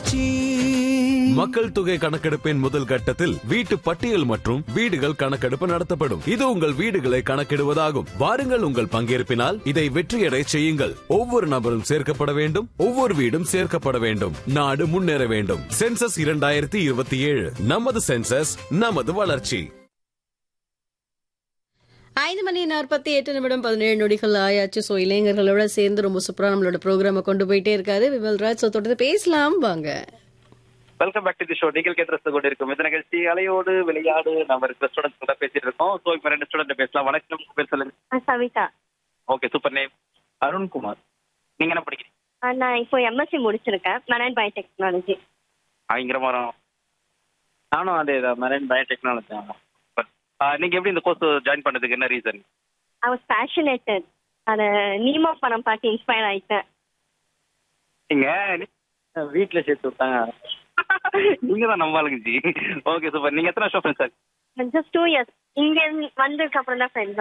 வளர்ச்சி மக்கள் தொகை கணக்கெடுப்பின் முதல் கட்டத்தில் வீட்டு பட்டியல் மற்றும் வீடுகள் கணக்கெடுப்பு நடத்தப்படும் இது உங்கள் வீடுகளை கணக்கிடுவதாகும் வாருங்கள் உங்கள் பங்கேற்பினால் இதை வெற்றியடை செய்யுங்கள் ஒவ்வொரு நபரும் சேர்க்கப்பட வேண்டும் ஒவ்வொரு வீடும் சேர்க்கப்பட வேண்டும் நாடு முன்னேற வேண்டும் சென்சஸ் இரண்டாயிரத்தி இருபத்தி ஏழு நமது சென்சஸ் நமது வளர்ச்சி ஐந்து மணி நாற்பத்தி எட்டு நிமிடம் பதினேழு நொடிகள் ஆயாச்சு ஸோ இளைஞர்களோட சேர்ந்து ரொம்ப சூப்பரா நம்மளோட ப்ரோக்ராமை கொண்டு போயிட்டே இருக்காரு விமல்ராஜ் ஸோ தொடர்ந்து பேசலாம் வாங்க welcome back to the show நீங்கள் கேட்டு கொண்டு இருக்கும் இந்த நிகழ்ச்சி அலையோடு விளையாடு நம்ம இருக்கிற ஸ்டூடெண்ட்ஸ் கூட பேசிட்டு இருக்கோம் ஸோ இப்போ ரெண்டு ஸ்டூடெண்ட் பேசலாம் வணக்கம் உங்க பேர் சொல்லுங்க Savitha okay super name Arunkumar நீங்க என்ன படிக்கிறீங்க ஆ, நான் இப்போ எம்எஸ்சி முடிச்சிருக்கேன் மெரைன் பயோடெக்னாலஜி பயங்கரமாக நானும் அதே தான் மெரைன் பயோடெக்னாலஜி ஆமாம் பட் நீங்க எப்படி இந்த கோர்ஸ் ஜாயின் பண்ணதுக்கு என்ன ரீசன் ஐ வாஸ் பேஷனேட்டட் அந்த நீமா படம் பார்த்து இன்ஸ்பயர் ஆயிட்டேன் நீங்க வீட்டில் சேர்த்து விட்டாங்க நீங்க தான் நம்பாளுங்க ஜி ஓகே சூப்பர் நீங்க எத்தனை வருஷம் friends sir just two years இங்க வந்ததுக்கு அப்புறம் தான் ஃப்ரெண்ட்ஸ்